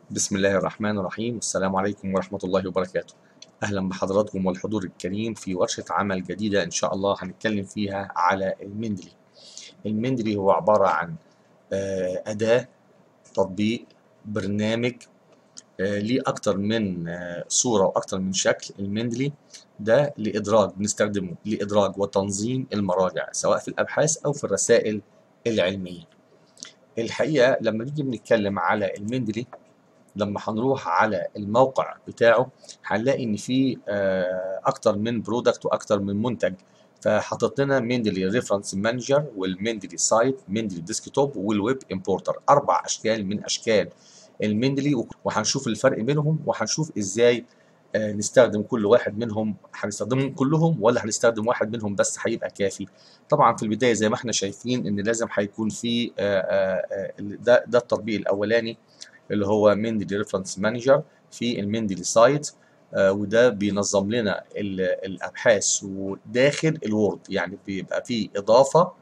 بسم الله الرحمن الرحيم السلام عليكم ورحمة الله وبركاته أهلا بحضراتكم والحضور الكريم في ورشة عمل جديدة إن شاء الله هنتكلم فيها على المندلي المندلي هو عبارة عن آه، أداة تطبيق برنامج آه، ليه أكتر من آه، صورة وأكتر من شكل المندلي ده لإدراج بنستخدمه لإدراج وتنظيم المراجع سواء في الأبحاث أو في الرسائل العلمية الحقيقة لما نيجي بنتكلم على المندلي لما هنروح على الموقع بتاعه هنلاقي ان في آه، اكتر من برودكت واكتر من منتج فحطت لنا مندلي ريفرنس مانجر والمندلي سايت مندلي ديسكتوب والويب امبورتر اربع اشكال من اشكال المندلي وهنشوف الفرق بينهم وهنشوف ازاي آه، نستخدم كل واحد منهم هنستخدمهم كلهم ولا هنستخدم واحد منهم بس هيبقى كافي طبعا في البدايه زي ما احنا شايفين ان لازم هيكون في آه، آه، آه، ده ده التطبيق الاولاني اللي هو مندلي ريفرنس مانجر في المندلي سايت آه، وده بينظم لنا ال- الابحاث وداخل الوورد يعني بيبقى فيه اضافه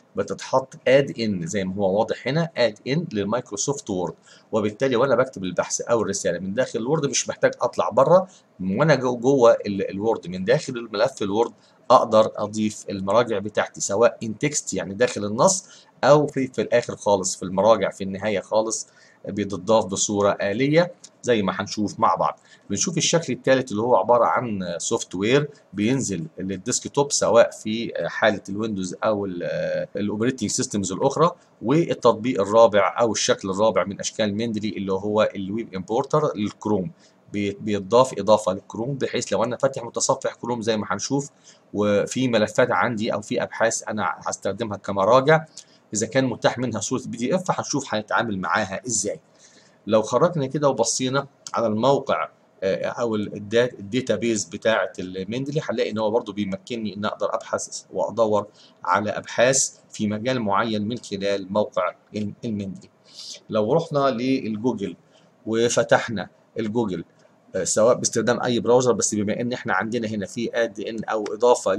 بتتحط اد ان زي ما هو واضح هنا اد ان للمايكروسوفت وورد وبالتالي وانا بكتب البحث او الرساله من داخل الوورد مش محتاج اطلع بره وانا جو- جوه ال- الوورد من داخل الملف الوورد اقدر اضيف المراجع بتاعتي سواء ان تكست يعني داخل النص او في في الاخر خالص في المراجع في النهايه خالص بتضاف بصوره آلية زي ما هنشوف مع بعض بنشوف الشكل الثالث اللي هو عبارة عن سوفت وير بينزل للديسكتوب سواء في حالة الويندوز أو الأوبريتنج سيستمز الأخرى والتطبيق الرابع أو الشكل الرابع من أشكال مندري اللي هو الويب امبورتر للكروم بي- بيضاف إضافة للكروم بحيث لو أنا فاتح متصفح كروم زي ما هنشوف وفي ملفات عندي أو في أبحاث أنا هستخدمها كمراجع إذا كان متاح منها صورة بي دي إف هنشوف هنتعامل معاها إزاي لو خرجنا كده وبصينا على الموقع آه، او الداتا بيز بتاعه المندلي هنلاقي ان هو برضو بيمكنني ان اقدر ابحث وادور على ابحاث في مجال معين من خلال موقع الم- المندلي لو رحنا للجوجل وفتحنا الجوجل آه، سواء باستخدام اي براوزر بس بما ان احنا عندنا هنا في اد ان او اضافه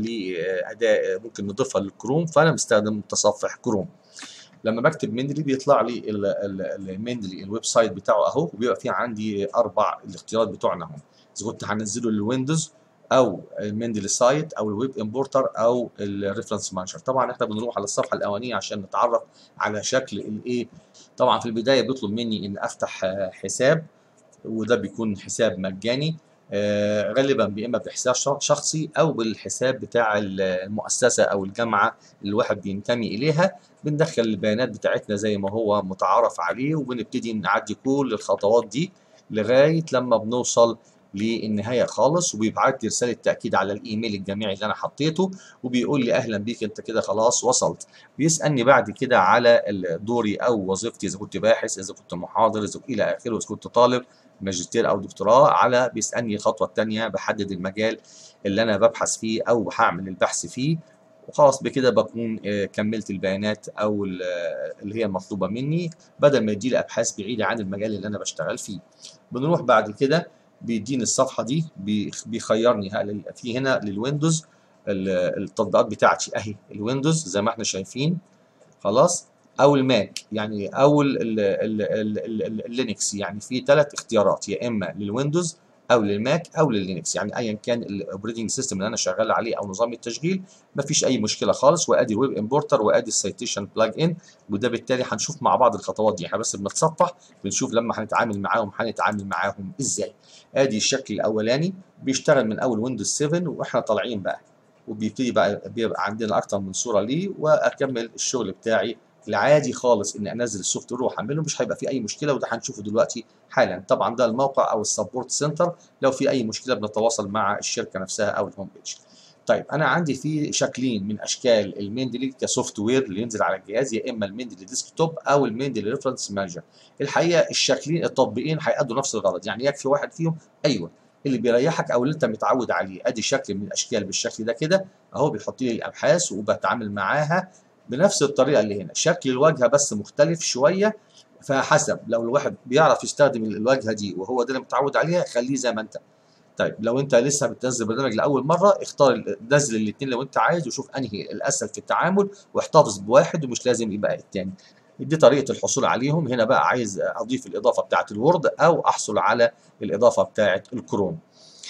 لاداه ممكن نضيفها للكروم فانا بستخدم متصفح كروم لما بكتب مندلي بيطلع لي ال- ال- المندلي الويب سايت بتاعه اهو وبيبقى فيه عندي اربع الاختيارات بتوعنا اهم اذا كنت هنزله للويندوز او المندلي سايت او الويب امبورتر او الريفرنس مانجر طبعا احنا بنروح على الصفحه الاولانيه عشان نتعرف على شكل الايه طبعا في البدايه بيطلب مني ان افتح آه، حساب وده بيكون حساب مجاني آه، غالبا يا اما بحساب ش- شخصي او بالحساب بتاع المؤسسه او الجامعه اللي الواحد بينتمي اليها بندخل البيانات بتاعتنا زي ما هو متعارف عليه وبنبتدي نعدي كل الخطوات دي لغايه لما بنوصل للنهايه خالص وبيبعت لي رساله تاكيد على الايميل الجامعي اللي انا حطيته وبيقول لي اهلا بيك انت كده خلاص وصلت بيسالني بعد كده على دوري او وظيفتي اذا كنت باحث اذا كنت محاضر اذا الى اخره اذا كنت طالب ماجستير او دكتوراه على بيسالني الخطوه الثانيه بحدد المجال اللي انا ببحث فيه او هعمل البحث فيه وخلاص بكده بكون آه، كملت البيانات او ال- آه، اللي هي المطلوبه مني بدل ما يدي لي ابحاث بعيده عن المجال اللي انا بشتغل فيه بنروح بعد كده بيديني الصفحه دي بي- بيخيرني هل- في هنا للويندوز ال- التطبيقات بتاعتي اهي الويندوز زي ما احنا شايفين خلاص او الماك يعني او ال- ال- ال- ال- ال- ال- اللينكس يعني في ثلاث اختيارات يا اما للويندوز او للماك او لللينكس يعني ايا كان الاوبريتنج سيستم اللي انا شغال عليه او نظام التشغيل مفيش اي مشكله خالص وادي الويب امبورتر وادي السيتيشن بلاج ان وده بالتالي هنشوف مع بعض الخطوات دي احنا بس بنتصفح بنشوف لما هنتعامل معاهم هنتعامل معاهم ازاي ادي الشكل الاولاني بيشتغل من اول ويندوز 7 واحنا طالعين بقى وبيبتدي بقى بيبقى عندنا اكتر من صوره ليه واكمل الشغل بتاعي العادي خالص ان انزل السوفت وير واحمله مش هيبقى فيه اي مشكله وده هنشوفه دلوقتي حالا طبعا ده الموقع او السبورت سنتر لو في اي مشكله بنتواصل مع الشركه نفسها او الهوم بيج طيب انا عندي في شكلين من اشكال المندلي كسوفت وير اللي ينزل على الجهاز يا اما المندلي ديسكتوب او المندلي ريفرنس مانجر الحقيقه الشكلين التطبيقين هيأدوا نفس الغرض يعني يكفي واحد فيهم ايوه اللي بيريحك او اللي انت متعود عليه ادي شكل من الاشكال بالشكل ده كده اهو بيحط لي الابحاث وبتعامل معاها بنفس الطريقه اللي هنا شكل الواجهه بس مختلف شويه فحسب لو الواحد بيعرف يستخدم الواجهه دي وهو ده اللي متعود عليها خليه زي ما انت طيب لو انت لسه بتنزل برنامج لاول مره اختار ال- نزل الاثنين لو انت عايز وشوف انهي الاسهل في التعامل واحتفظ بواحد ومش لازم يبقى الثاني دي طريقه الحصول عليهم هنا بقى عايز اضيف الاضافه بتاعه الوورد او احصل على الاضافه بتاعه الكروم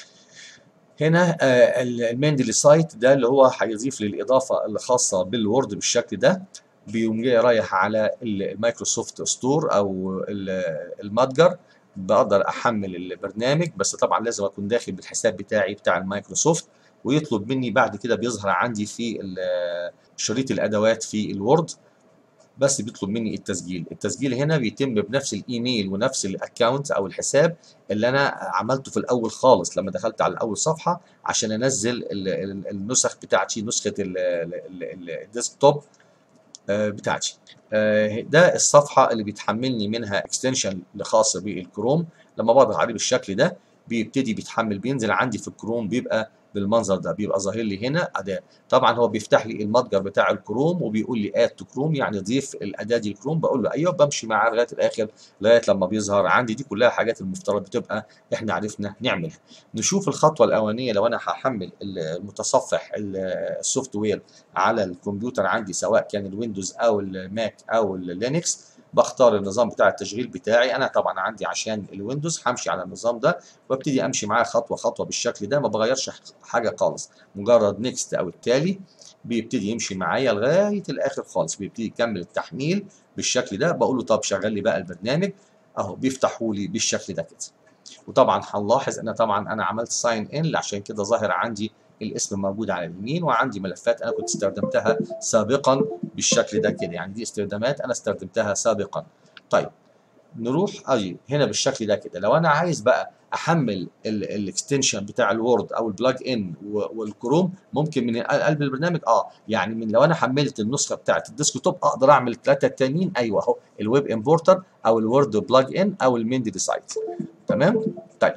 هنا المندلي سايت ده اللي هو هيضيف لي الاضافه الخاصه بالوورد بالشكل ده بيقوم جاي رايح على المايكروسوفت ستور او المتجر بقدر احمل البرنامج بس طبعا لازم اكون داخل بالحساب بتاعي بتاع المايكروسوفت ويطلب مني بعد كده بيظهر عندي في شريط الادوات في الوورد بس بيطلب مني التسجيل التسجيل هنا بيتم بنفس الايميل ونفس الاكونت او الحساب اللي انا عملته في الاول خالص لما دخلت على اول صفحه عشان انزل النسخ بتاعتي نسخه الديسكتوب بتاعتي ده الصفحه اللي بيتحملني منها اكستنشن خاص بالكروم لما بضغط عليه بالشكل ده بيبتدي بيتحمل بينزل عندي في الكروم بيبقى بالمنظر ده بيبقى ظاهر لي هنا اداه طبعا هو بيفتح لي المتجر بتاع الكروم وبيقول لي اد تو كروم يعني ضيف الاداه دي الكروم بقول له ايوه بمشي معاه لغايه الاخر لغايه لما بيظهر عندي دي كلها حاجات المفترض بتبقى احنا عرفنا نعملها نشوف الخطوه الاولانيه لو انا هحمل المتصفح السوفت وير على الكمبيوتر عندي سواء كان الويندوز او الماك او اللينكس بختار النظام بتاع التشغيل بتاعي انا طبعا عندي عشان الويندوز همشي على النظام ده وابتدي امشي معاه خطوه خطوه بالشكل ده ما بغيرش حاجه خالص مجرد نيكست او التالي بيبتدي يمشي معايا لغايه الاخر خالص بيبتدي يكمل التحميل بالشكل ده بقول له طب شغل لي بقى البرنامج اهو بيفتحوا لي بالشكل ده كده وطبعا هنلاحظ ان طبعا انا عملت ساين ان عشان كده ظاهر عندي الاسم موجود على اليمين وعندي ملفات انا كنت استخدمتها سابقا بالشكل ده كده يعني دي استخدامات انا استخدمتها سابقا طيب نروح اي هنا بالشكل ده كده لو انا عايز بقى احمل الاكستنشن بتاع الوورد او البلاج ان والكروم ممكن من قلب البرنامج اه يعني من لو انا حملت النسخه بتاعت الديسكتوب اقدر اعمل الثلاثه التانيين ايوه اهو الويب امبورتر او الوورد بلاج ان او الميندي سايت تمام طيب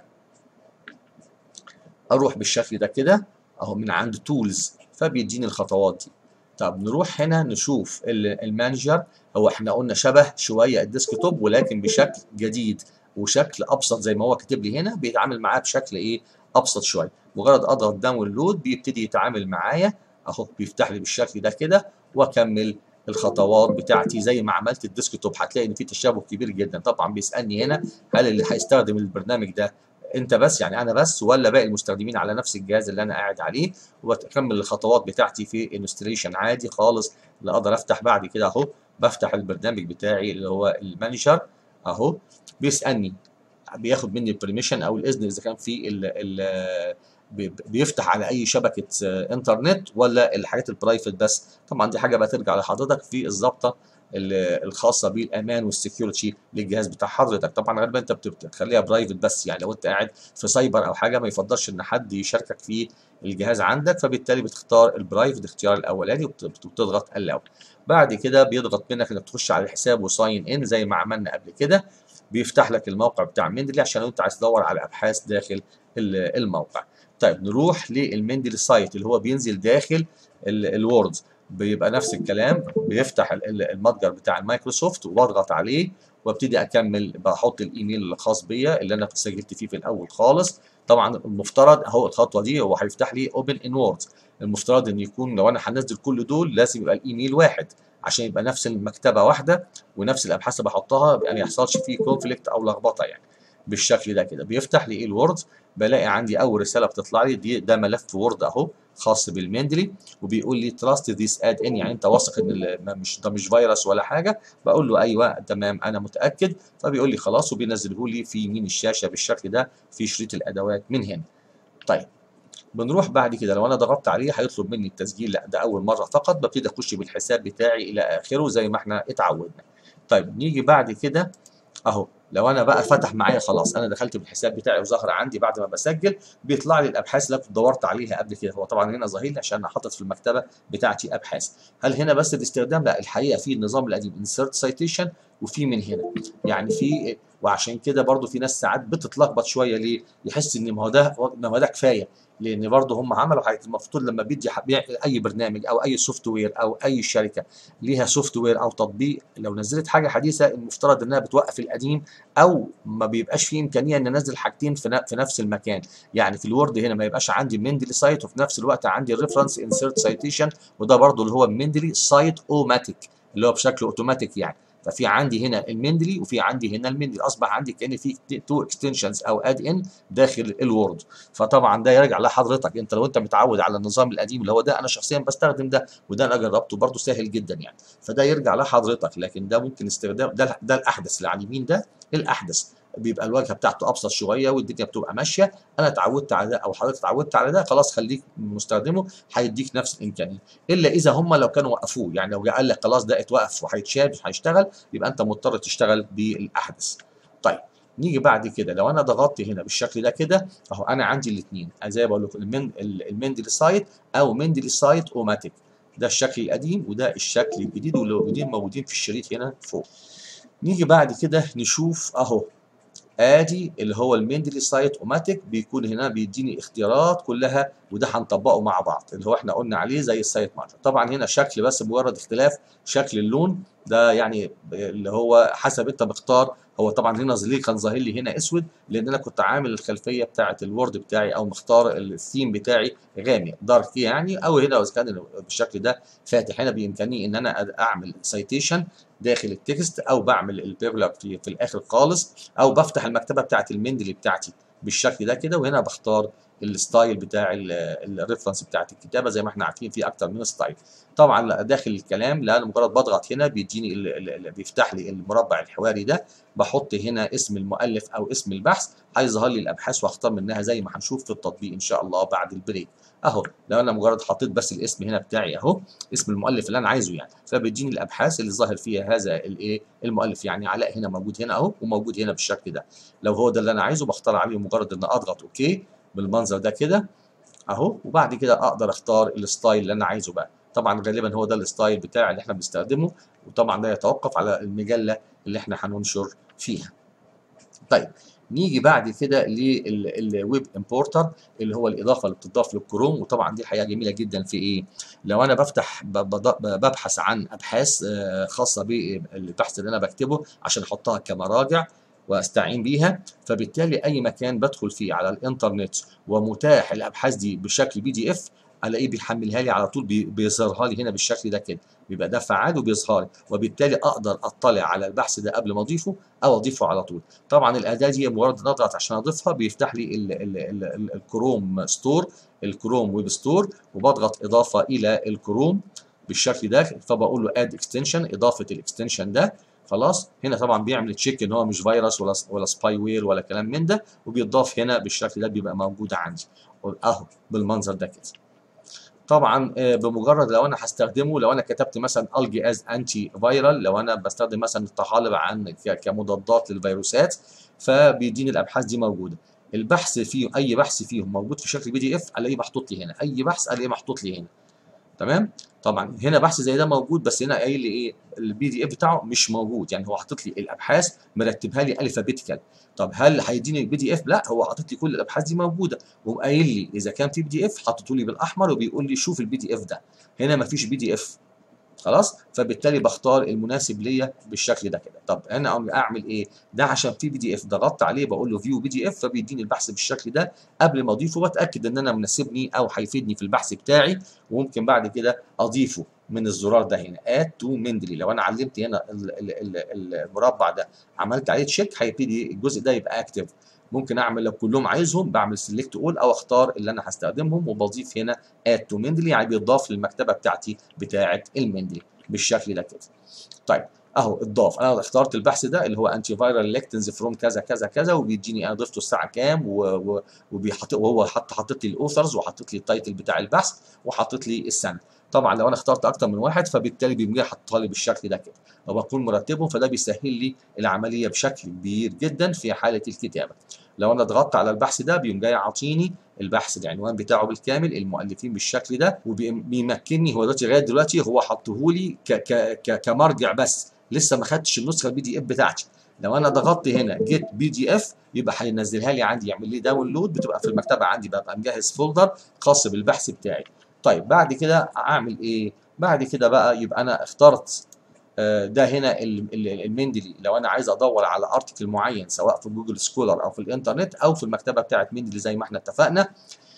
اروح بالشكل ده كده اهو من عند تولز فبيديني الخطوات دي طب نروح هنا نشوف المانجر هو احنا قلنا شبه شويه الديسكتوب ولكن بشكل جديد وشكل ابسط زي ما هو كاتب لي هنا بيتعامل معاه بشكل ايه ابسط شويه مجرد اضغط داونلود بيبتدي يتعامل معايا اهو بيفتح لي بالشكل ده كده واكمل الخطوات بتاعتي زي ما عملت الديسكتوب هتلاقي ان في تشابه كبير جدا طبعا بيسالني هنا هل اللي هيستخدم البرنامج ده انت بس يعني انا بس ولا باقي المستخدمين على نفس الجهاز اللي انا قاعد عليه واكمل الخطوات بتاعتي في انستليشن عادي خالص اللي اقدر افتح بعد كده اهو بفتح البرنامج بتاعي اللي هو المانجر اهو بيسالني بياخد مني البرميشن او الاذن اذا كان في ال ال بيفتح على اي شبكه انترنت ولا الحاجات البرايفت بس طبعا دي حاجه بقى ترجع لحضرتك في الظابطه الخاصه بالامان والسكيورتي للجهاز بتاع حضرتك طبعا غالبا انت بتخليها برايفت بس يعني لو انت قاعد في سايبر او حاجه ما يفضلش ان حد يشاركك في الجهاز عندك فبالتالي بتختار البرايفت الاختيار الاولاني وبتضغط الاو بعد كده بيضغط منك انك تخش على الحساب وساين ان زي ما عملنا قبل كده بيفتح لك الموقع بتاع مندلي عشان انت عايز تدور على ابحاث داخل الموقع طيب نروح للمندلي سايت اللي هو بينزل داخل الوورد بيبقى نفس الكلام بيفتح المتجر بتاع المايكروسوفت وبضغط عليه وابتدي اكمل بحط الايميل الخاص بيا اللي انا سجلت فيه في الاول خالص طبعا المفترض اهو الخطوه دي هو هيفتح لي اوبن ان وورد المفترض ان يكون لو انا هنزل كل دول لازم يبقى الايميل واحد عشان يبقى نفس المكتبه واحده ونفس الابحاث اللي بحطها يعني ما يحصلش فيه كونفليكت او لخبطه يعني بالشكل ده كده بيفتح لي ايه الوورد بلاقي عندي اول رساله بتطلع لي دي ده ملف وورد اهو خاص بالمندلي وبيقول لي تراست ذيس اد ان يعني انت واثق ان مش ده مش فيروس ولا حاجه بقول له ايوه تمام انا متاكد فبيقول لي خلاص وبينزله لي في يمين الشاشه بالشكل ده في شريط الادوات من هنا طيب بنروح بعد كده لو انا ضغطت عليه هيطلب مني التسجيل لا ده اول مره فقط ببتدي اخش بالحساب بتاعي الى اخره زي ما احنا اتعودنا طيب نيجي بعد كده اهو لو انا بقى فتح معايا خلاص انا دخلت بالحساب بتاعي وظهر عندي بعد ما بسجل بيطلع لي الابحاث اللي كنت دورت عليها قبل كده هو طبعا هنا ظاهر لي عشان انا حاطط في المكتبه بتاعتي ابحاث هل هنا بس الاستخدام لا الحقيقه في النظام القديم انسرت سايتيشن وفي من هنا يعني في وعشان كده برضو في ناس ساعات بتتلخبط شويه ليه يحس ان ما هو ده ما هو ده كفايه لان برضه هم عملوا حاجه المفروض لما بيدي اي برنامج او اي سوفت وير او اي شركه ليها سوفت وير او تطبيق لو نزلت حاجه حديثه المفترض انها بتوقف القديم او ما بيبقاش فيه امكانيه ان انزل حاجتين في, في نفس المكان يعني في الوورد هنا ما يبقاش عندي مندلي سايت وفي نفس الوقت عندي الريفرنس انسيرت سايتيشن وده برضه اللي هو مندلي سايت اوماتيك اللي هو بشكل اوتوماتيك يعني ففي عندي هنا المندلي وفي عندي هنا المندلي اصبح عندي كان في تو اكستنشنز او اد ان داخل الوورد فطبعا ده يرجع لحضرتك انت لو انت متعود على النظام القديم اللي هو ده انا شخصيا بستخدم ده وده انا جربته برده سهل جدا يعني فده يرجع لحضرتك لكن ده ممكن استخدام ده ده الاحدث اللي على اليمين ده الاحدث بيبقى الواجهه بتاعته ابسط شويه والدنيا بتبقى ماشيه انا اتعودت على ده او حضرتك اتعودت على ده خلاص خليك مستخدمه هيديك نفس الامكانيه الا اذا هم لو كانوا وقفوه يعني لو قال لك خلاص ده اتوقف وهيتشال وهيشتغل يبقى انت مضطر تشتغل بالاحدث طيب نيجي بعد كده لو انا ضغطت هنا بالشكل ده كده اهو انا عندي الاثنين زي ما بقول لكم المندل سايت او مندل سايت اوماتيك ده الشكل القديم وده الشكل الجديد واللي موجودين في الشريط هنا فوق نيجي بعد كده نشوف اهو ادي اللي هو الميندلي سايت اوماتيك بيكون هنا بيديني اختيارات كلها وده هنطبقه مع بعض اللي هو احنا قلنا عليه زي السايت مانجر طبعا هنا شكل بس مجرد اختلاف شكل اللون ده يعني اللي هو حسب انت مختار هو طبعا هنا ليه كان ظاهر لي هنا اسود لان انا كنت عامل الخلفيه بتاعه الوورد بتاعي او مختار الثيم بتاعي غامق دارك يعني او هنا اذا كان بالشكل ده فاتح هنا بامكاني ان انا اعمل سايتيشن داخل التكست او بعمل البيرلر في, في الاخر خالص او بفتح المكتبه بتاعه المندلي بتاعتي بالشكل ده كده وهنا بختار الستايل بتاع الريفرنس بتاعت الكتابه زي ما احنا عارفين في اكتر من ستايل طبعا داخل الكلام لا مجرد بضغط هنا بيديني بيفتح لي المربع الحواري ده بحط هنا اسم المؤلف او اسم البحث هيظهر لي الابحاث واختار منها زي ما هنشوف في التطبيق ان شاء الله بعد البريك اهو لو انا مجرد حطيت بس الاسم هنا بتاعي اهو اسم المؤلف اللي انا عايزه يعني فبيديني الابحاث اللي ظاهر فيها هذا الايه المؤلف يعني علاء هنا موجود هنا اهو وموجود هنا بالشكل ده لو هو ده اللي انا عايزه بختار عليه مجرد ان اضغط اوكي بالمنظر ده كده اهو وبعد كده اقدر اختار الستايل اللي انا عايزه بقى طبعا غالبا هو ده الستايل بتاعي اللي احنا بنستخدمه وطبعا ده يتوقف على المجله اللي احنا هننشر فيها طيب نيجي بعد كده للويب امبورتر اللي هو الاضافه اللي بتضاف للكروم وطبعا دي حاجه جميله جدا في ايه لو انا بفتح ببحث عن ابحاث خاصه بالبحث اللي انا بكتبه عشان احطها كمراجع واستعين بيها فبالتالي اي مكان بدخل فيه على الانترنت ومتاح الابحاث دي بشكل بي دي اف الاقيه بيحملها لي على طول بيظهرها لي هنا بالشكل ده كده بيبقى ده فعال وبيظهر وبالتالي اقدر اطلع على البحث ده قبل ما اضيفه او اضيفه على طول طبعا الاداه دي مجرد ان اضغط عشان اضيفها بيفتح لي ال ال ال ال الكروم ستور الكروم ويب ستور وبضغط اضافه الى الكروم بالشكل ده فبقول له اد اكستنشن اضافه الاكستنشن ده خلاص هنا طبعا بيعمل تشيك ان هو مش فيروس ولا ولا سباي وير ولا كلام من ده وبيضاف هنا بالشكل ده بيبقى موجود عندي اهو بالمنظر ده كده طبعا بمجرد لو انا هستخدمه لو انا كتبت مثلا الجي از انتي فايرال لو انا بستخدم مثلا الطحالب عن كمضادات للفيروسات فبيديني الابحاث دي موجوده البحث فيه اي بحث فيهم موجود في شكل بي دي اف الاقيه محطوط لي هنا اي بحث الاقيه محطوط لي هنا تمام طبعا هنا بحث زي ده موجود بس هنا قايل لي ايه البي دي اف بتاعه مش موجود يعني هو حاطط لي الابحاث مرتبها لي الفابيتيكال طب هل هيديني البي دي اف لا هو حاطط لي كل الابحاث دي موجوده وقايل لي اذا كان في بي دي اف حاطته لي بالاحمر وبيقول لي شوف البي دي اف ده هنا مفيش بي دي اف خلاص فبالتالي بختار المناسب ليا بالشكل ده كده طب انا اعمل ايه ده عشان في بي دي اف ضغطت عليه بقول له فيو بي دي اف فبيديني البحث بالشكل ده قبل ما اضيفه واتاكد ان انا مناسبني او هيفيدني في البحث بتاعي وممكن بعد كده اضيفه من الزرار ده هنا اد تو مندلي لو انا علمت هنا المربع ده عملت عليه تشيك هيبتدي الجزء ده يبقى اكتف ممكن اعمل لو كلهم عايزهم بعمل سيلكت اول او اختار اللي انا هستخدمهم وبضيف هنا اد تو مندلي يعني بيضاف للمكتبه بتاعتي بتاعه المندلي بالشكل ده كده طيب اهو اتضاف انا اخترت البحث ده اللي هو انتي فايرال ليكتنز فروم كذا كذا كذا وبيديني انا ضفته الساعه كام وبيحط وهو حط حاطط لي الاوثرز وحاطط لي التايتل بتاع البحث وحاطط لي السنه طبعا لو انا اخترت اكتر من واحد فبالتالي بيقوم حاططها لي بالشكل ده كده وبكون مرتبهم فده بيسهل لي العمليه بشكل كبير جدا في حاله الكتابه لو انا ضغطت على البحث ده بيقوم جاي عاطيني البحث العنوان بتاعه بالكامل المؤلفين بالشكل ده وبيمكنني هو دلوقتي لغايه دلوقتي هو حطه لي كمرجع بس لسه ما خدتش النسخه البي دي اف بتاعتي لو انا ضغطت هنا جيت بي دي اف يبقى هينزلها لي عندي يعمل لي داونلود بتبقى في المكتبه عندي ببقى مجهز فولدر خاص بالبحث بتاعي طيب بعد كده اعمل ايه بعد كده بقى يبقى انا اخترت ده هنا المندلي لو انا عايز ادور على ارتكل معين سواء في جوجل سكولر او في الانترنت او في المكتبه بتاعه مندلي زي ما احنا اتفقنا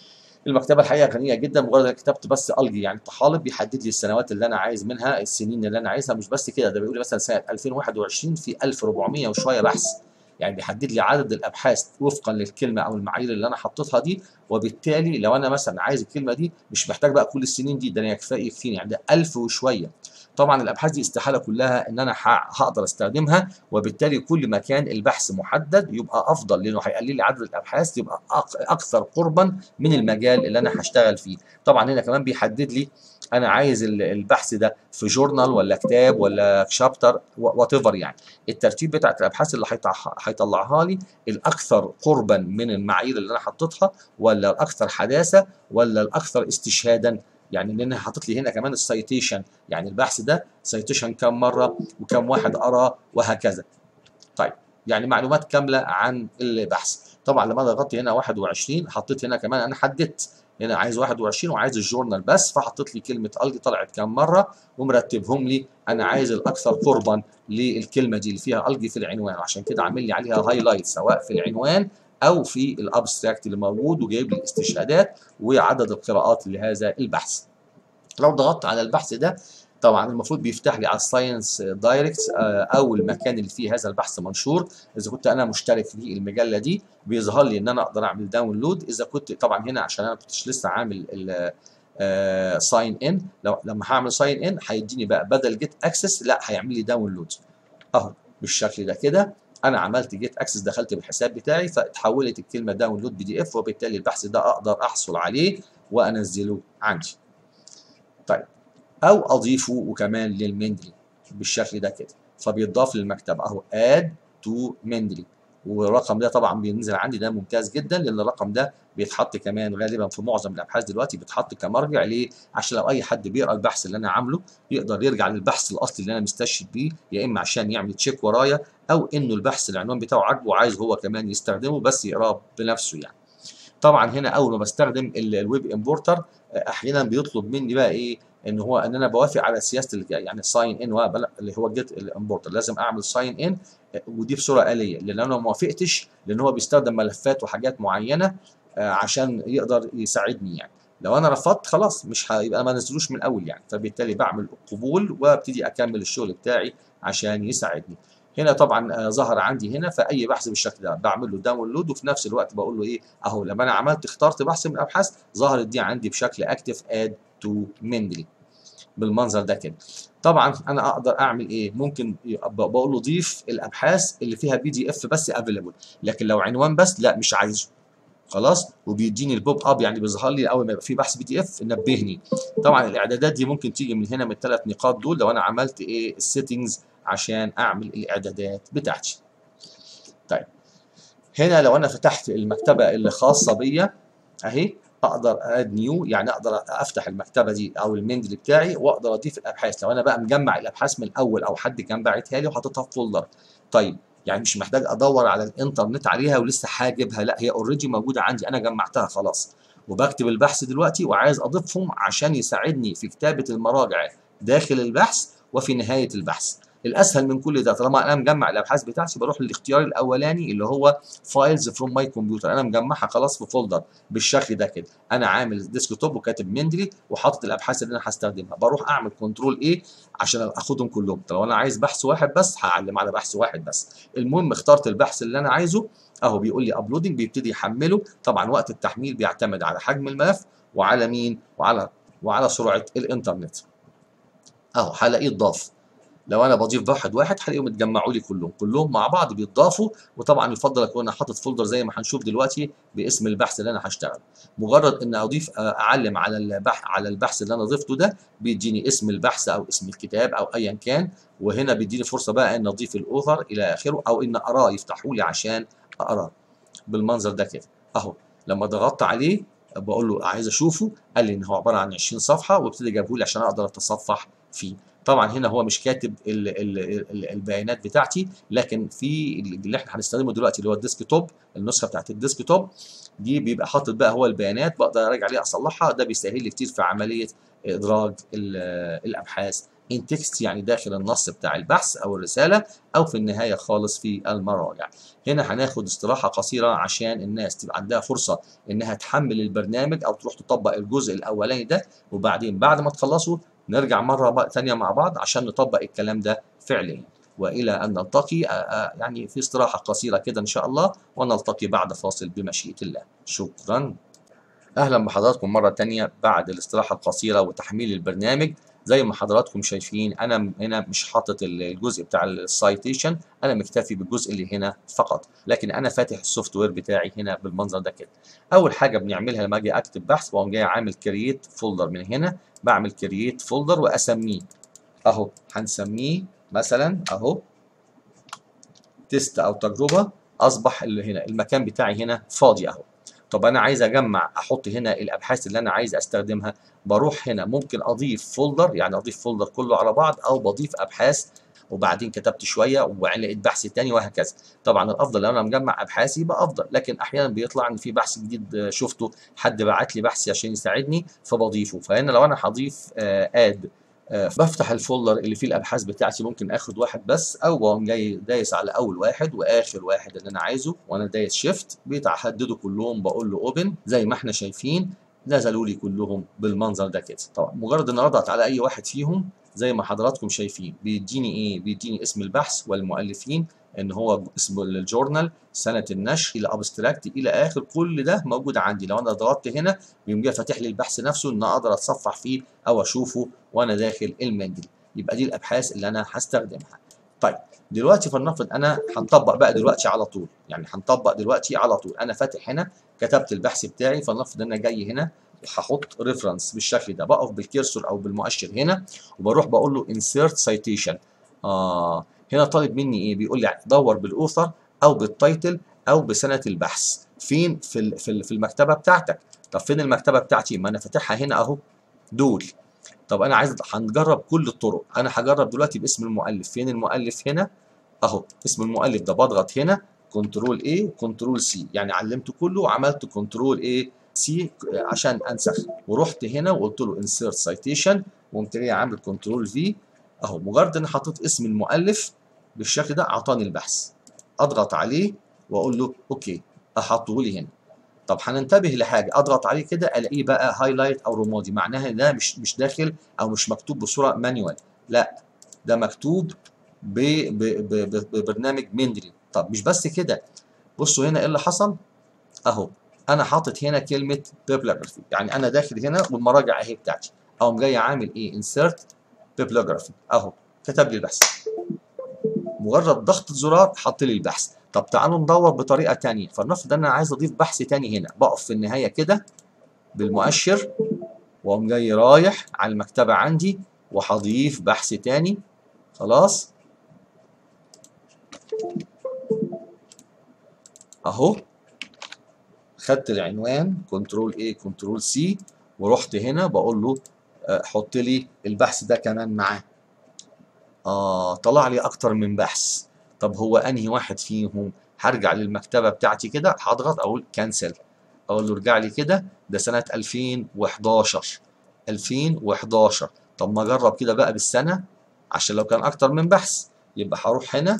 المكتبه الحقيقه غنيه جدا مجرد انا كتبت بس الجي يعني طحالب بيحدد لي السنوات اللي انا عايز منها السنين اللي انا عايزها مش بس كده ده بيقول لي مثلا سنه 2021 في 1400 وشويه بحث يعني بيحدد لي عدد الابحاث وفقا للكلمه او المعايير اللي انا حطيتها دي وبالتالي لو انا مثلا عايز الكلمه دي مش محتاج بقى كل السنين دي ده انا يكفي يكفيني يعني ده 1000 وشويه طبعا الابحاث دي استحاله كلها ان انا هقدر استخدمها وبالتالي كل ما كان البحث محدد يبقى افضل لانه هيقلل لي عدد الابحاث يبقى اكثر قربا من المجال اللي انا هشتغل فيه طبعا هنا كمان بيحدد لي انا عايز البحث ده في جورنال ولا كتاب ولا شابتر وات ايفر يعني الترتيب بتاعت الابحاث اللي هيطلعها لي الاكثر قربا من المعايير اللي انا حطيتها ولا الاكثر حداثه ولا الاكثر استشهادا يعني لان حاطط لي هنا كمان السايتيشن يعني البحث ده سايتيشن كم مره وكم واحد قرا وهكذا طيب يعني معلومات كامله عن البحث طبعا لما ضغطت هنا 21 حطيت هنا كمان انا حددت هنا عايز 21 وعايز الجورنال بس فحطيت لي كلمه الجي طلعت كام مره ومرتبهم لي انا عايز الاكثر قربا للكلمه دي اللي فيها الجي في العنوان وعشان كده عامل لي عليها هايلايت سواء في العنوان او في الابستراكت اللي موجود وجايب لي الاستشهادات وعدد القراءات لهذا البحث لو ضغطت على البحث ده طبعا المفروض بيفتح لي على الساينس دايركت او المكان اللي فيه هذا البحث منشور اذا كنت انا مشترك في المجله دي بيظهر لي ان انا اقدر اعمل داونلود اذا كنت طبعا هنا عشان انا كنتش لسه عامل ساين ان لو لما هعمل ساين ان هيديني بقى بدل جيت اكسس لا هيعمل لي داونلود اهو بالشكل ده كده انا عملت جيت اكسس دخلت بالحساب بتاعي فتحولت الكلمه داونلود بي دي اف وبالتالي البحث ده اقدر احصل عليه وانزله عندي طيب او اضيفه وكمان للمندري بالشكل ده كده فبيتضاف للمكتبه اهو اد تو مندري والرقم ده طبعا بينزل عندي ده ممتاز جدا لان الرقم ده بيتحط كمان غالبا في معظم الابحاث دلوقتي بيتحط كمرجع ليه عشان لو اي حد بيقرا البحث اللي انا عامله يقدر يرجع للبحث الاصلي اللي انا مستشهد بيه يا اما عشان يعمل تشيك ورايا او انه البحث العنوان بتاعه عاجبه وعايز هو كمان يستخدمه بس يقراه بنفسه يعني طبعا هنا اول ما بستخدم الويب امبورتر احيانا بيطلب مني بقى ايه ان هو ان انا بوافق على سياسه يعني ساين ان اللي هو جيت الامبورتر لازم اعمل ساين ان ودي بصوره آلية لان انا ما وافقتش لان هو بيستخدم ملفات وحاجات معينه عشان يقدر يساعدني يعني لو انا رفضت خلاص مش هيبقى ما نزلوش من الاول يعني فبالتالي بعمل قبول وابتدي اكمل الشغل بتاعي عشان يساعدني هنا طبعا ظهر عندي هنا فاي بحث بالشكل ده بعمل له داونلود وفي نفس الوقت بقول له ايه اهو لما انا عملت اخترت بحث من الابحاث ظهرت دي عندي بشكل اكتف اد تو مندلي بالمنظر ده كده طبعا انا اقدر اعمل ايه ممكن بقول له ضيف الابحاث اللي فيها بي دي اف بس افيلبل لكن لو عنوان بس لا مش عايزه خلاص وبيديني البوب اب يعني بيظهر لي اول ما يبقى في بحث بي دي اف نبهني طبعا الاعدادات دي ممكن تيجي من هنا من الثلاث نقاط دول لو انا عملت ايه السيتنجز عشان اعمل الاعدادات بتاعتي طيب هنا لو انا فتحت المكتبه اللي خاصه بيا اهي اقدر اد نيو يعني اقدر افتح المكتبه دي او المندل بتاعي واقدر اضيف الابحاث لو انا بقى مجمع الابحاث من الاول او حد كان باعتها لي وحاططها في فولدر طيب يعني مش محتاج ادور على الانترنت عليها ولسه هجيبها لا هي اوريدي موجوده عندي انا جمعتها خلاص وبكتب البحث دلوقتي وعايز اضيفهم عشان يساعدني في كتابه المراجع داخل البحث وفي نهايه البحث الاسهل من كل ده طالما انا مجمع الابحاث بتاعتي بروح للاختيار الاولاني اللي هو فايلز فروم ماي كمبيوتر انا مجمعها خلاص في فولدر بالشكل ده كده انا عامل ديسك توب وكاتب مندلي وحاطط الابحاث اللي انا هستخدمها بروح اعمل كنترول ايه عشان اخدهم كلهم لو انا عايز بحث واحد بس هعلم على بحث واحد بس المهم اخترت البحث اللي انا عايزه اهو بيقول لي ابلودنج بيبتدي يحمله طبعا وقت التحميل بيعتمد على حجم الملف وعلى مين وعلى وعلى سرعه الانترنت اهو هلاقيه اتضاف لو انا بضيف واحد واحد هلاقيهم اتجمعوا لي كلهم كلهم مع بعض بيتضافوا وطبعا يفضل اكون انا حاطط فولدر زي ما هنشوف دلوقتي باسم البحث اللي انا هشتغله مجرد ان اضيف اعلم على البحث على البحث اللي انا ضفته ده بيديني اسم البحث او اسم الكتاب او ايا كان وهنا بيديني فرصه بقى ان اضيف الاوثر الى اخره او ان اقراه يفتحوا لي عشان اقراه بالمنظر ده كده اهو لما ضغطت عليه بقول له عايز اشوفه قال لي ان هو عباره عن 20 صفحه وابتدي جابه لي عشان اقدر اتصفح فيه طبعا هنا هو مش كاتب ال ال ال البيانات بتاعتي لكن في اللي احنا هنستخدمه دلوقتي اللي هو الديسك توب النسخه بتاعت الديسك توب دي بيبقى حاطط بقى هو البيانات بقدر اراجع عليها اصلحها ده بيسهل لي كتير في عمليه ادراج الابحاث in text يعني داخل النص بتاع البحث او الرساله او في النهايه خالص في المراجع هنا هناخد استراحه قصيره عشان الناس تبقى عندها فرصه انها تحمل البرنامج او تروح تطبق الجزء الاولاني ده وبعدين بعد ما تخلصوا نرجع مره ثانيه مع بعض عشان نطبق الكلام ده فعليا والى ان نلتقي يعني في استراحه قصيره كده ان شاء الله ونلتقي بعد فاصل بمشيئه الله شكرا اهلا بحضراتكم مره تانية بعد الاستراحه القصيره وتحميل البرنامج زي ما حضراتكم شايفين انا هنا مش حاطط الجزء بتاع السايتيشن انا مكتفي بالجزء اللي هنا فقط لكن انا فاتح السوفت وير بتاعي هنا بالمنظر ده كده اول حاجه بنعملها لما اجي اكتب بحث بقوم جاي عامل كرييت فولدر من هنا بعمل كرييت فولدر واسميه اهو هنسميه مثلا اهو تيست او تجربه اصبح اللي هنا المكان بتاعي هنا فاضي اهو طب انا عايز اجمع احط هنا الابحاث اللي انا عايز استخدمها بروح هنا ممكن اضيف فولدر يعني اضيف فولدر كله على بعض او بضيف ابحاث وبعدين كتبت شويه وبعدين لقيت بحث تاني وهكذا طبعا الافضل لو انا مجمع ابحاثي يبقى افضل لكن احيانا بيطلع ان في بحث جديد شفته حد بعت لي بحث عشان يساعدني فبضيفه فهنا لو انا هضيف اد آه بفتح الفولدر اللي فيه الابحاث بتاعتي ممكن اخد واحد بس او بقوم جاي دايس على اول واحد واخر واحد اللي انا عايزه وانا دايس شيفت بيتحددوا كلهم بقول له اوبن زي ما احنا شايفين نزلوا لي كلهم بالمنظر ده كده طبعا مجرد ان اضغط على اي واحد فيهم زي ما حضراتكم شايفين بيديني ايه بيديني اسم البحث والمؤلفين ان هو اسم الجورنال سنه النشر الى ابستراكت الى اخر كل ده موجود عندي لو انا ضغطت هنا بيقوم جاي فاتح لي البحث نفسه ان اقدر اتصفح فيه او اشوفه وانا داخل المندل يبقى دي الابحاث اللي انا هستخدمها طيب دلوقتي فلنفرض انا هنطبق بقى دلوقتي على طول يعني هنطبق دلوقتي على طول انا فاتح هنا كتبت البحث بتاعي فلنفرض ان انا جاي هنا هحط ريفرنس بالشكل ده بقف بالكيرسور او بالمؤشر هنا وبروح بقول له insert citation اه هنا طالب مني ايه بيقول لي دور بالاوثر او بالتايتل او بسنه البحث فين في في المكتبه بتاعتك طب فين المكتبه بتاعتي ما انا فاتحها هنا اهو دول طب انا عايز هنجرب كل الطرق انا هجرب دلوقتي باسم المؤلف فين المؤلف هنا اهو اسم المؤلف ده بضغط هنا كنترول A وكنترول سي يعني علمته كله وعملت كنترول A سي عشان انسخ ورحت هنا وقلت له انسيرت سايتيشن وقمت جاي عامل كنترول في اهو مجرد ان حطيت اسم المؤلف بالشكل ده اعطاني البحث اضغط عليه واقول له اوكي احطه لي هنا طب هننتبه لحاجه اضغط عليه كده الاقيه بقى هايلايت او رمادي معناها ده مش مش داخل او مش مكتوب بصوره مانيوال لا ده مكتوب ب ب ب ببرنامج مندري طب مش بس كده بصوا هنا ايه اللي حصل اهو انا حاطط هنا كلمه بيبلوجرافي يعني انا داخل هنا والمراجع اهي بتاعتي اقوم جاي عامل ايه انسيرت بيبلوجرافي اهو كتب لي البحث مجرد ضغط زرار حط لي البحث طب تعالوا ندور بطريقه ثانيه فلنفرض ان انا عايز اضيف بحث ثاني هنا بقف في النهايه كده بالمؤشر واقوم جاي رايح على المكتبه عندي وهضيف بحث ثاني خلاص اهو خدت العنوان كنترول A كنترول C ورحت هنا بقول له حط لي البحث ده كمان معاه اه طلع لي اكتر من بحث طب هو انهي واحد فيهم هرجع للمكتبه بتاعتي كده هضغط اقول كانسل اقول له ارجع لي كده ده سنه 2011 2011 طب ما اجرب كده بقى بالسنه عشان لو كان اكتر من بحث يبقى هروح هنا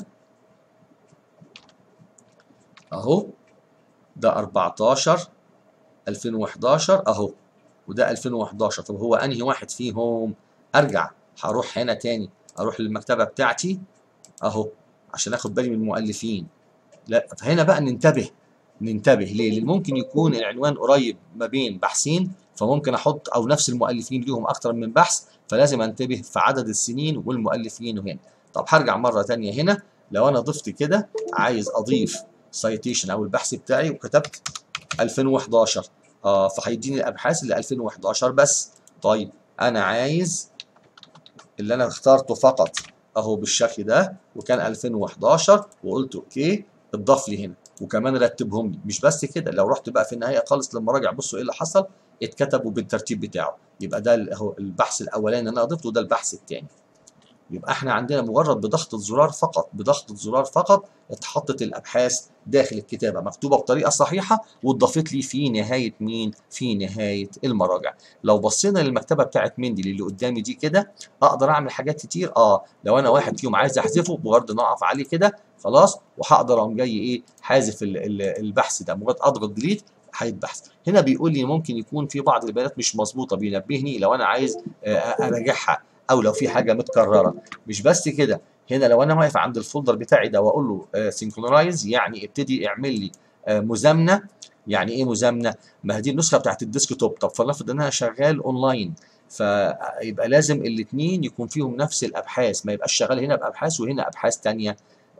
اهو ده 14 2011 اهو وده 2011 طب هو انهي واحد فيهم ارجع هروح هنا تاني اروح للمكتبه بتاعتي اهو عشان اخد بالي من المؤلفين لا فهنا بقى ننتبه ننتبه ليه لان ممكن يكون العنوان قريب ما بين بحثين فممكن احط او نفس المؤلفين ليهم اكتر من بحث فلازم انتبه في عدد السنين والمؤلفين هنا طب هرجع مره تانية هنا لو انا ضفت كده عايز اضيف سايتيشن او البحث بتاعي وكتبت 2011 اه فهيديني الابحاث اللي 2011 بس طيب انا عايز اللي انا اخترته فقط اهو بالشكل ده وكان 2011 وقلت اوكي اتضاف لي هنا وكمان رتبهم لي مش بس كده لو رحت بقى في النهايه خالص للمراجع بصوا ايه اللي حصل اتكتبوا بالترتيب بتاعه يبقى ده اهو البحث الاولاني اللي انا ضفته ده البحث الثاني يبقى احنا عندنا مجرد بضغط الزرار فقط بضغط الزرار فقط اتحطت الابحاث داخل الكتابه مكتوبه بطريقه صحيحه واتضافت لي في نهايه مين في نهايه المراجع لو بصينا للمكتبه بتاعت مندي اللي قدامي دي كده اقدر اعمل حاجات كتير اه لو انا واحد فيهم عايز احذفه مجرد ان اقف عليه كده خلاص وهقدر اقوم جاي ايه حازف البحث ده مجرد اضغط ديليت هيتبحث هنا بيقول لي ممكن يكون في بعض البيانات مش مظبوطه بينبهني لو انا عايز اراجعها او لو في حاجه متكرره مش بس كده هنا لو انا واقف عند الفولدر بتاعي ده واقول له سينكرونايز يعني ابتدي اعمل لي مزامنه يعني ايه مزامنه ما هي دي النسخه بتاعت الديسك توب طب فلنفرض ان انا شغال اونلاين فيبقى لازم الاثنين يكون فيهم نفس الابحاث ما يبقاش شغال هنا بابحاث وهنا ابحاث ثانيه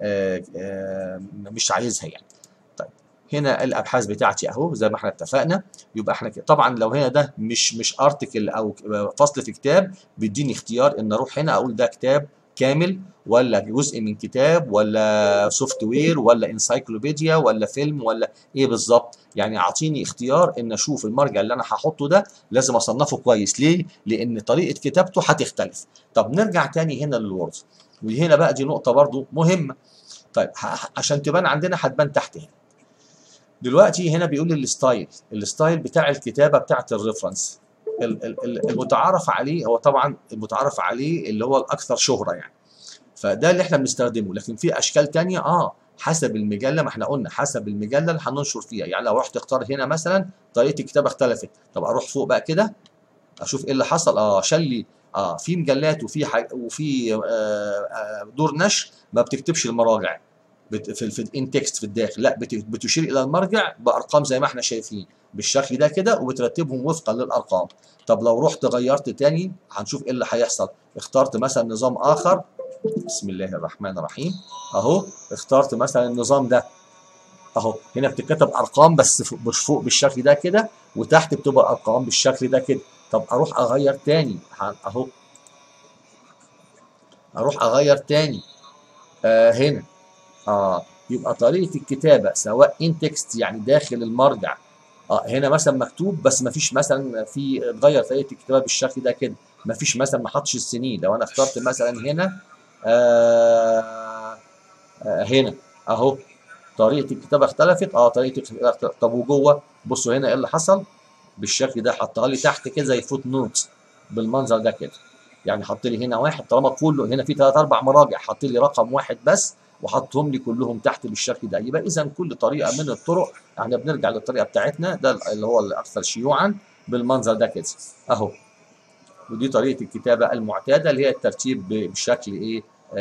مش عايزها يعني طيب هنا الابحاث بتاعتي اهو زي ما احنا اتفقنا يبقى احنا طبعا لو هنا ده مش مش ارتكل او فصل في كتاب بيديني اختيار ان اروح هنا اقول ده كتاب كامل ولا جزء من كتاب ولا سوفت وير ولا انسايكلوبيديا ولا فيلم ولا ايه بالظبط يعني اعطيني اختيار ان اشوف المرجع اللي انا هحطه ده لازم اصنفه كويس ليه لان طريقه كتابته هتختلف طب نرجع تاني هنا للوورد وهنا بقى دي نقطه برضو مهمه طيب عشان تبان عندنا هتبان تحت هنا دلوقتي هنا بيقول لي الستايل الستايل بتاع الكتابه بتاعت الريفرنس المتعارف عليه هو طبعا المتعارف عليه اللي هو الاكثر شهره يعني فده اللي احنا بنستخدمه لكن في اشكال تانية اه حسب المجله ما احنا قلنا حسب المجله اللي هننشر فيها يعني لو رحت اختار هنا مثلا طريقه الكتابه اختلفت طب اروح فوق بقى كده اشوف ايه اللي حصل اه شال لي اه في مجلات وفي حاج وفي آه آه دور نشر ما بتكتبش المراجع في في الان تكست في الداخل لا بتشير الى المرجع بارقام زي ما احنا شايفين بالشكل ده كده وبترتبهم وفقا للارقام طب لو رحت غيرت تاني هنشوف ايه اللي هيحصل اخترت مثلا نظام اخر بسم الله الرحمن الرحيم اهو اخترت مثلا النظام ده اهو هنا بتتكتب ارقام بس مش فوق بالشكل ده كده وتحت بتبقى ارقام بالشكل ده كده طب اروح اغير تاني اهو اروح اغير تاني آه هنا اه يبقى طريقه الكتابه سواء ان تكست يعني داخل المرجع اه هنا مثلا مكتوب بس ما فيش مثلا في اتغير طريقه الكتابه بالشكل ده كده ما فيش مثلا ما حطش السنين لو انا اخترت مثلا هنا آه آه هنا اهو طريقه الكتابه اختلفت اه طريقه الكتابه طب وجوه بصوا هنا ايه اللي حصل بالشكل ده حطها لي تحت كده زي فوت نوت بالمنظر ده كده يعني حط لي هنا واحد طالما كله هنا في ثلاث اربع مراجع حط لي رقم واحد بس وحطهم لي كلهم تحت بالشكل ده يبقى اذا كل طريقه من الطرق احنا بنرجع للطريقه بتاعتنا ده اللي هو الاكثر شيوعا بالمنظر ده كده اهو ودي طريقه الكتابه المعتاده اللي هي الترتيب بشكل ايه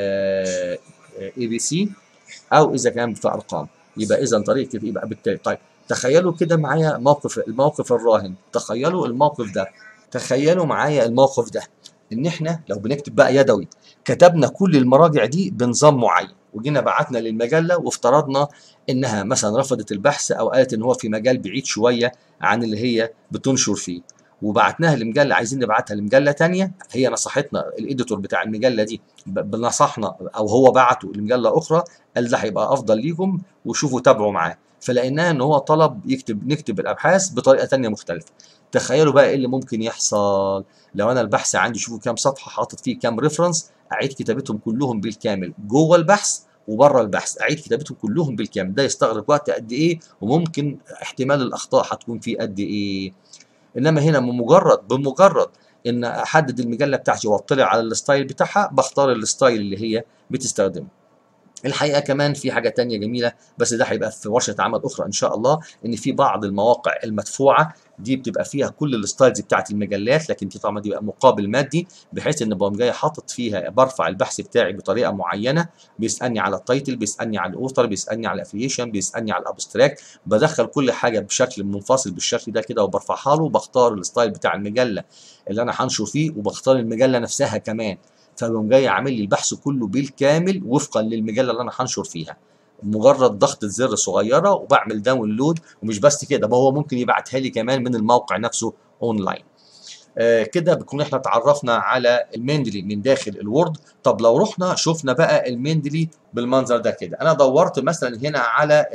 اي بي سي او اذا كان في ارقام يبقى اذا طريقه يبقى بالتالي طيب تخيلوا كده معايا موقف الموقف الراهن تخيلوا الموقف ده تخيلوا معايا الموقف ده ان احنا لو بنكتب بقى يدوي كتبنا كل المراجع دي بنظام معين وجينا بعتنا للمجله وافترضنا انها مثلا رفضت البحث او قالت ان هو في مجال بعيد شويه عن اللي هي بتنشر فيه وبعتناها لمجله عايزين نبعتها لمجله تانية هي نصحتنا الاديتور بتاع المجله دي بنصحنا او هو بعته لمجله اخرى قال ده هيبقى افضل ليكم وشوفوا تابعوا معاه فلقيناها ان هو طلب يكتب نكتب الابحاث بطريقه تانية مختلفه تخيلوا بقى ايه اللي ممكن يحصل لو انا البحث عندي شوفوا كام صفحه حاطط فيه كام ريفرنس اعيد كتابتهم كلهم بالكامل جوه البحث وبره البحث اعيد كتابتهم كلهم بالكامل ده يستغرق وقت قد ايه وممكن احتمال الاخطاء هتكون فيه قد ايه انما هنا بمجرد بمجرد ان احدد المجله بتاعتي واطلع على الستايل بتاعها بختار الستايل اللي هي بتستخدمه الحقيقه كمان في حاجه تانية جميله بس ده هيبقى في ورشه عمل اخرى ان شاء الله ان في بعض المواقع المدفوعه دي بتبقى فيها كل الستايلز بتاعت المجلات لكن دي طبعا بيبقى مقابل مادي بحيث ان بقوم جاي حاطط فيها برفع البحث بتاعي بطريقه معينه بيسالني على التايتل بيسالني على الاوثر بيسالني على الافليشن بيسالني على الابستراكت بدخل كل حاجه بشكل منفصل بالشكل ده كده وبرفعها له وبختار الستايل بتاع المجله اللي انا هنشر فيه وبختار المجله نفسها كمان فبقوم جاي عامل لي البحث كله بالكامل وفقا للمجله اللي انا هنشر فيها مجرد ضغطة زر صغيرة وبعمل داونلود ومش بس كده ما هو ممكن يبعتها لي كمان من الموقع نفسه اونلاين آه كده بنكون احنا اتعرفنا على المندلي من داخل الوورد طب لو رحنا شفنا بقى المندلي بالمنظر ده كده انا دورت مثلا هنا على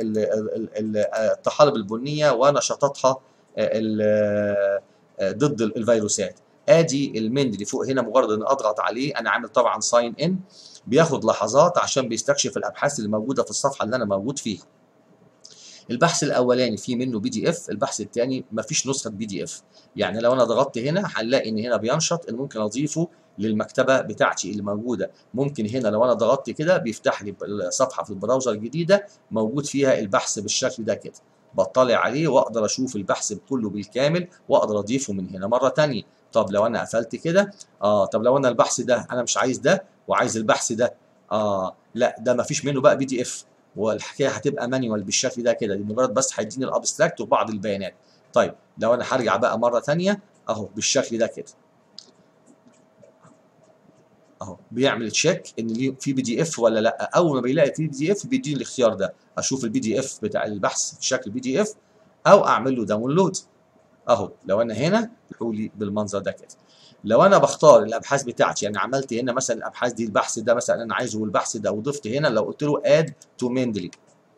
الطحالب البنيه ونشاطاتها ضد الفيروسات ادي المندلي فوق هنا مجرد ان اضغط عليه انا عامل طبعا ساين ان بياخد لحظات عشان بيستكشف الابحاث اللي موجوده في الصفحه اللي انا موجود فيها البحث الاولاني فيه منه بي دي اف البحث الثاني مفيش نسخه بي دي اف يعني لو انا ضغطت هنا هنلاقي ان هنا بينشط ان ممكن اضيفه للمكتبه بتاعتي اللي موجوده ممكن هنا لو انا ضغطت كده بيفتح لي صفحه في البراوزر الجديده موجود فيها البحث بالشكل ده كده بطلع عليه واقدر اشوف البحث كله بالكامل واقدر اضيفه من هنا مره ثانيه طب لو انا قفلت كده اه طب لو انا البحث ده انا مش عايز ده وعايز البحث ده اه لا ده ما فيش منه بقى بي دي اف والحكايه هتبقى مانيوال بالشكل ده كده مجرد بس هيديني الابستراكت وبعض البيانات طيب لو انا هرجع بقى مره ثانيه اهو بالشكل ده كده اهو بيعمل تشيك ان في بي دي اف ولا لا اول ما بيلاقي في بي دي اف بيديني الاختيار ده اشوف البي دي اف بتاع البحث في شكل بي دي اف او اعمل له داونلود اهو لو انا هنا لي بالمنظر ده كده لو انا بختار الابحاث بتاعتي يعني عملت هنا مثلا الابحاث دي البحث ده مثلا انا عايزه والبحث ده وضفت هنا لو قلت له اد تو مندلي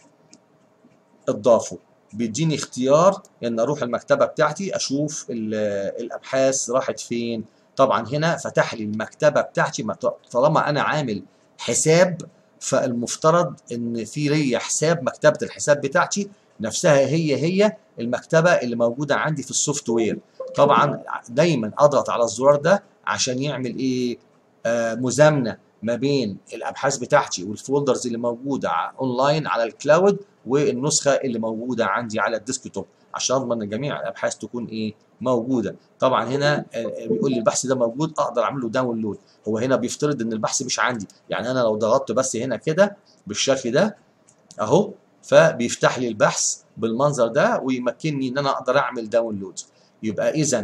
اضافه بيديني اختيار ان اروح المكتبه بتاعتي اشوف الابحاث راحت فين طبعا هنا فتح لي المكتبه بتاعتي طالما انا عامل حساب فالمفترض ان في ليا حساب مكتبه الحساب بتاعتي نفسها هي هي المكتبه اللي موجوده عندي في السوفت وير طبعا دايما اضغط على الزرار ده عشان يعمل ايه آه مزامنه ما بين الابحاث بتاعتي والفولدرز اللي موجوده اونلاين على الكلاود والنسخه اللي موجوده عندي على الديسكتوب عشان اضمن ان جميع الابحاث تكون ايه موجوده طبعا هنا بيقول لي البحث ده موجود اقدر اعمل له داونلود هو هنا بيفترض ان البحث مش عندي يعني انا لو ضغطت بس هنا كده بالشكل ده اهو فبيفتح لي البحث بالمنظر ده ويمكنني ان انا اقدر اعمل داونلود يبقى اذا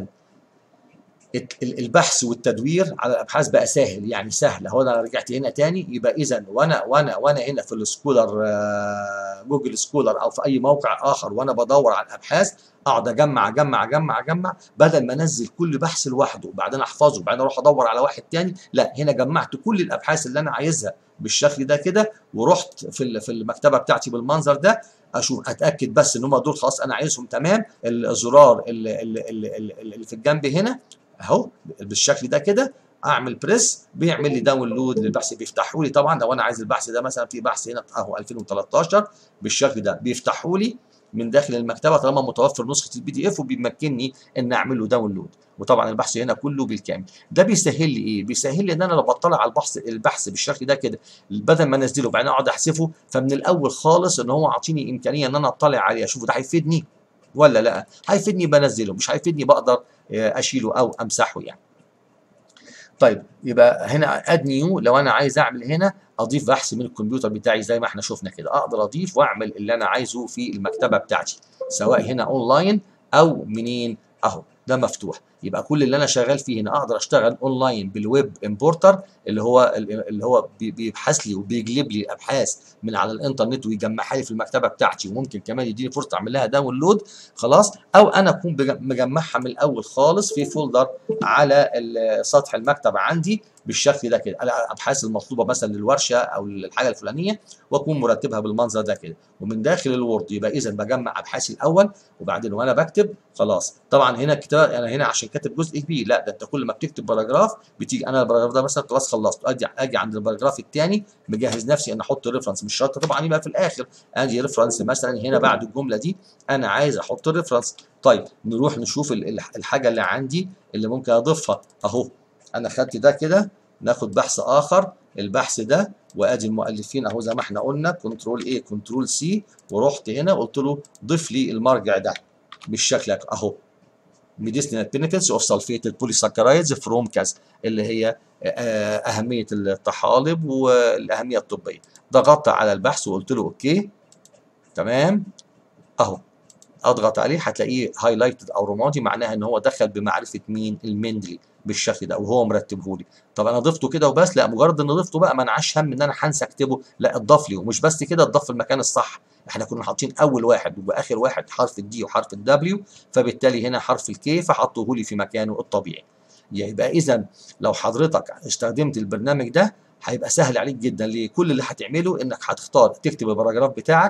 البحث والتدوير على الابحاث بقى سهل يعني سهل هو انا رجعت هنا تاني يبقى اذا وانا وانا وانا هنا في السكولر جوجل سكولر او في اي موقع اخر وانا بدور على الابحاث اقعد اجمع اجمع اجمع اجمع بدل ما انزل كل بحث لوحده وبعدين احفظه وبعدين اروح ادور على واحد تاني لا هنا جمعت كل الابحاث اللي انا عايزها بالشكل ده كده ورحت في في المكتبه بتاعتي بالمنظر ده اشوف اتاكد بس ان هم دول خلاص انا عايزهم تمام الزرار اللي, اللي, اللي, اللي في الجنب هنا اهو بالشكل ده كده اعمل بريس بيعمل لي داونلود للبحث بيفتحوا لي طبعا لو انا عايز البحث ده مثلا في بحث هنا اهو 2013 بالشكل ده بيفتحوا لي من داخل المكتبه طالما متوفر نسخه البي دي اف وبيمكنني ان اعمل له داونلود وطبعا البحث هنا كله بالكامل ده بيسهل لي ايه بيسهل لي ان انا لو بطلع على البحث البحث بالشكل ده كده بدل ما انزله وبعدين اقعد احذفه فمن الاول خالص ان هو عاطيني امكانيه ان انا اطلع عليه اشوفه ده هيفيدني ولا لا هيفيدني بنزله مش هيفيدني بقدر اشيله او امسحه يعني طيب يبقى هنا اد نيو لو انا عايز اعمل هنا اضيف بحث من الكمبيوتر بتاعي زي ما احنا شفنا كده اقدر اضيف واعمل اللي انا عايزه في المكتبه بتاعتي سواء هنا اونلاين او منين اهو ده مفتوح يبقى كل اللي انا شغال فيه هنا اقدر اشتغل اونلاين بالويب امبورتر اللي هو اللي هو بيبحث لي وبيجلب لي ابحاث من على الانترنت ويجمعها لي في المكتبه بتاعتي وممكن كمان يديني فرصه اعمل لها داونلود خلاص او انا اكون مجمعها من الاول خالص في فولدر على سطح المكتب عندي بالشكل ده كده الابحاث المطلوبه مثلا للورشه او الحاجه الفلانيه واكون مرتبها بالمنظر ده كده ومن داخل الوورد يبقى اذا بجمع ابحاثي الاول وبعدين وانا بكتب خلاص طبعا هنا الكتاب انا هنا عشان كاتب جزء كبير لا ده انت كل ما بتكتب باراجراف بتيجي انا الباراجراف ده مثلا خلاص خلصت اجي اجي عند الباراجراف الثاني مجهز نفسي ان احط ريفرنس مش شرط طبعا يبقى في الاخر اجي ريفرنس مثلا هنا بعد الجمله دي انا عايز احط الريفرنس طيب نروح نشوف الحاجه اللي عندي اللي ممكن اضيفها اهو انا خدت ده كده ناخد بحث اخر البحث ده وادي المؤلفين اهو زي ما احنا قلنا كنترول ايه كنترول سي ورحت هنا قلت له ضيف لي المرجع ده بالشكل اهو medicinal benefits of sulfated polysaccharides from كذا اللي هي اهميه الطحالب والاهميه الطبيه ضغطت على البحث وقلت له اوكي تمام اهو اضغط عليه هتلاقيه هايلايتد او رمادي معناها ان هو دخل بمعرفه مين المندلي بالشكل ده وهو مرتبه لي طب انا ضفته كده وبس لا مجرد ان ضفته بقى ما انعش هم ان انا هنسى اكتبه لا اتضاف لي ومش بس كده اتضاف في المكان الصح احنا كنا حاطين اول واحد واخر واحد حرف الدي وحرف الدبليو فبالتالي هنا حرف الكي فحطوه لي في مكانه الطبيعي يبقى اذا لو حضرتك استخدمت البرنامج ده هيبقى سهل عليك جدا ليه كل اللي هتعمله انك هتختار تكتب الباراجراف بتاعك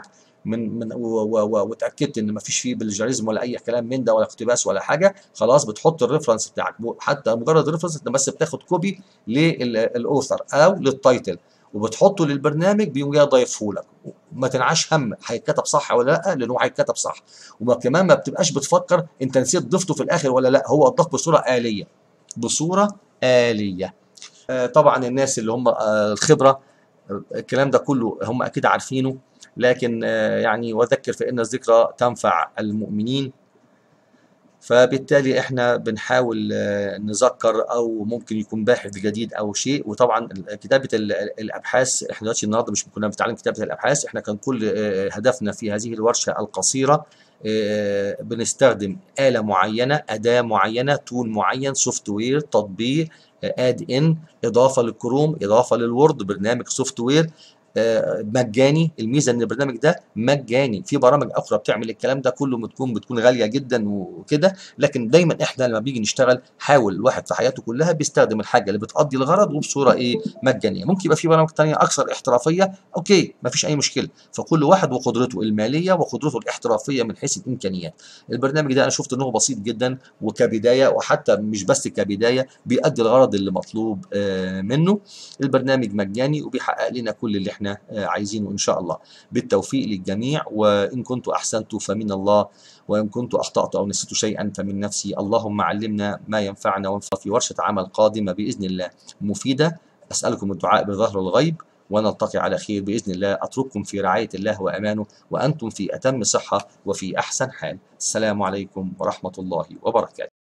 من من و- و- و- واتاكدت ان مفيش فيه بلجاريزم ولا اي كلام من ده ولا اقتباس ولا حاجه خلاص بتحط الريفرنس بتاعك حتى مجرد ريفرنس انت بس بتاخد كوبي للاوثر او للتايتل وبتحطه للبرنامج بيقوم جاي ضايفه لك ما تنعش هم هيتكتب صح ولا لا لانه هو هيتكتب صح وكمان ما بتبقاش بتفكر انت نسيت ضفته في الاخر ولا لا هو اتضاف بصوره آلية بصوره آلية آه، طبعا الناس اللي هم آه، الخبره آه، الكلام ده كله هم اكيد عارفينه لكن آه، يعني وذكر فان الذكرى تنفع المؤمنين فبالتالي احنا بنحاول آه، نذكر او ممكن يكون باحث جديد او شيء وطبعا ال- كتابه ال- الابحاث احنا دلوقتي النهارده مش كنا بنتعلم كتابه الابحاث احنا كان كل آه، هدفنا في هذه الورشه القصيره آه، بنستخدم آلة معينة أداة معينة تول معين سوفت وير تطبيق اد ان اضافه للكروم اضافه للوورد برنامج سوفت وير آه، مجاني الميزه ان البرنامج ده مجاني في برامج اخرى بتعمل الكلام ده كله بتكون بتكون غاليه جدا وكده لكن دايما احنا لما بنيجي نشتغل حاول الواحد في حياته كلها بيستخدم الحاجه اللي بتقضي الغرض وبصوره ايه مجانيه ممكن يبقى في برامج تانية اكثر احترافيه اوكي مفيش اي مشكله فكل واحد وقدرته الماليه وقدرته الاحترافيه من حيث الامكانيات البرنامج ده انا شفت ان هو بسيط جدا وكبدايه وحتى مش بس كبدايه بيؤدي الغرض اللي مطلوب آه، منه البرنامج مجاني وبيحقق لنا كل اللي احنا آه، عايزينه ان شاء الله بالتوفيق للجميع وان كنت احسنت فمن الله وان كنت اخطات او نسيت شيئا فمن نفسي اللهم علمنا ما ينفعنا وانفع في ورشه عمل قادمه باذن الله مفيده اسالكم الدعاء بظهر الغيب ونلتقي على خير باذن الله اترككم في رعايه الله وامانه وانتم في اتم صحه وفي احسن حال السلام عليكم ورحمه الله وبركاته